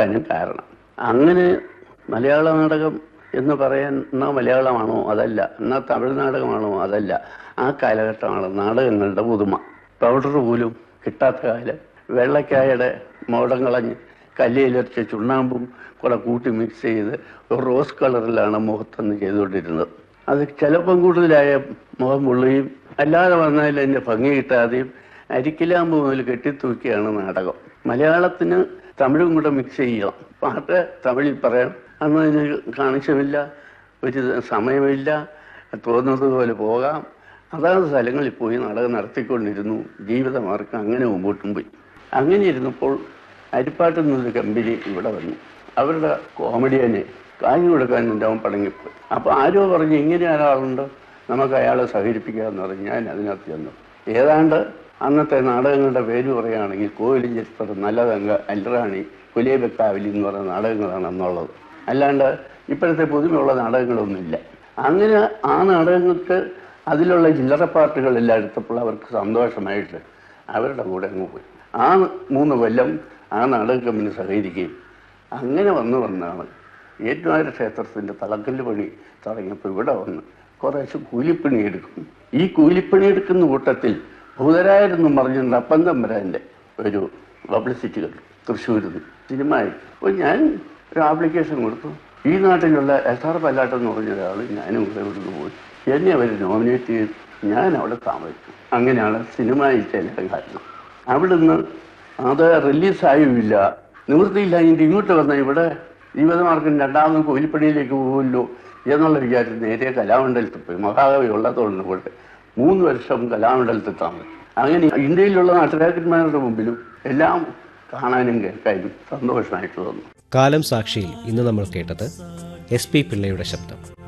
ഉണ്ടാകാനും കാരണം അങ്ങനെ മലയാള നാടകം എന്ന് പറയുന്ന മലയാളമാണോ അതല്ല എന്നാൽ തമിഴ് നാടകമാണോ അതല്ല ആ കാലഘട്ടമാണ് നാടകങ്ങളുടെ പുതുമ പൗഡർ പോലും കിട്ടാത്ത കാലം വെള്ളക്കായയുടെ മോടം കളഞ്ഞ് കല്ലിയിലരച്ച ചുണ്ണാമ്പും കൂടെ കൂട്ടി മിക്സ് ചെയ്ത് ഒരു റോസ് കളറിലാണ് മുഖത്തൊന്ന് ചെയ്തുകൊണ്ടിരുന്നത് അത് ചിലപ്പം കൂടുതലായ മുഖം പൊള്ളുകയും അല്ലാതെ വന്നാൽ അതിൻ്റെ ഭംഗി കിട്ടാതെയും അരിക്കിലാമ്പ് മുതൽ കെട്ടിത്തൂക്കിയാണ് നാടകം മലയാളത്തിന് തമിഴും കൂടെ മിക്സ് ചെയ്യണം പാട്ട് തമിഴിൽ പറയാം അന്ന് അതിന് കാണിച്ചമില്ല ഒരു സമയമില്ല തോന്നുന്നത് പോലെ പോകാം അതാത് സ്ഥലങ്ങളിൽ പോയി നാടകം നടത്തിക്കൊണ്ടിരുന്നു ജീവിതമാർഗം അങ്ങനെ മുമ്പോട്ടും പോയി അങ്ങനെ ഇരുന്നപ്പോൾ അരിപ്പാട്ട് എന്നൊരു കമ്പനി ഇവിടെ വന്നു അവരുടെ കോമഡിയനെ കാഞ്ഞു കൊടുക്കാൻ എൻ്റെ അവൻ പടങ്ങിപ്പോയി അപ്പോൾ ആരോ പറഞ്ഞു ഇങ്ങനെ ഒരാളുണ്ട് നമുക്ക് അയാളെ സഹകരിപ്പിക്കാമെന്ന് പറഞ്ഞ് ഞാൻ അതിനകത്ത് ചെന്നു ഏതാണ്ട് അന്നത്തെ നാടകങ്ങളുടെ പേര് പറയുകയാണെങ്കിൽ കോവിലും ചരിത്രം നല്ലതങ്ക അല്ലറാണി കുലേബക്കാവിലി എന്ന് പറയുന്ന നാടകങ്ങളാണ് അന്നുള്ളത് അല്ലാണ്ട് ഇപ്പോഴത്തെ പുതുമയുള്ള നാടകങ്ങളൊന്നുമില്ല അങ്ങനെ ആ നാടകങ്ങൾക്ക് അതിലുള്ള ചില്ലറ പാർട്ടുകളെല്ലാം എടുത്തപ്പോൾ അവർക്ക് സന്തോഷമായിട്ട് അവരുടെ കൂടെ അങ്ങ് പോയി ആ മൂന്ന് കൊല്ലം ആ നാടക കമ്പനി സഹകരിക്കുകയും അങ്ങനെ വന്നു വന്നാണ് ഏറ്റുമാര ക്ഷേത്രത്തിൻ്റെ തളക്കല്ല് പണി തുടങ്ങിയപ്പോൾ ഇവിടെ വന്ന് കുറേശ്ശെ കൂലിപ്പണി എടുക്കും ഈ കൂലിപ്പണി എടുക്കുന്ന കൂട്ടത്തിൽ ഭൂതരായെന്നും പറഞ്ഞുകൊണ്ട് അപ്പം തമ്പരാൻ്റെ ഒരു പബ്ലിസിറ്റി കണ്ടു തൃശ്ശൂരിൽ നിന്ന് സിനിമയിൽ അപ്പോൾ ഞാൻ ഒരു ആപ്ലിക്കേഷൻ കൊടുത്തു ഈ നാട്ടിലുള്ള എസ് ആർ പല്ലാട്ടെന്ന് പറഞ്ഞ ഒരാൾ ഞാനും ഇവിടെ ഇവിടുന്ന് പോയി എന്നെ അവർ നോമിനേറ്റ് ചെയ്ത് ഞാൻ അവിടെ താമസിച്ചു അങ്ങനെയാണ് സിനിമയിൽ ചില കാരണം അവിടുന്ന് അത് റിലീസായുമില്ല നിവൃത്തിയില്ല ഇനി ഇങ്ങോട്ട് വന്ന ഇവിടെ ജീവിതമാർഗം രണ്ടാമത് കൂലിപ്പണിയിലേക്ക് പോകുമല്ലോ എന്നുള്ള വിചാരം നേരെ കലാമണ്ഡലത്തിൽ പോയി മഹാകവി ഉള്ളതുകൊണ്ട് കൂടെ മൂന്ന് വർഷം കലാമണ്ഡലത്തിൽ താമസിച്ചു അങ്ങനെ ഇന്ത്യയിലുള്ള നാട്ടുരാജന്മാരുടെ മുമ്പിലും എല്ലാം കാണാനും കേൾക്കാനും സന്തോഷമായിട്ട് തോന്നുന്നു കാലം സാക്ഷിയിൽ ഇന്ന് നമ്മൾ കേട്ടത് എസ് പി പിള്ളയുടെ ശബ്ദം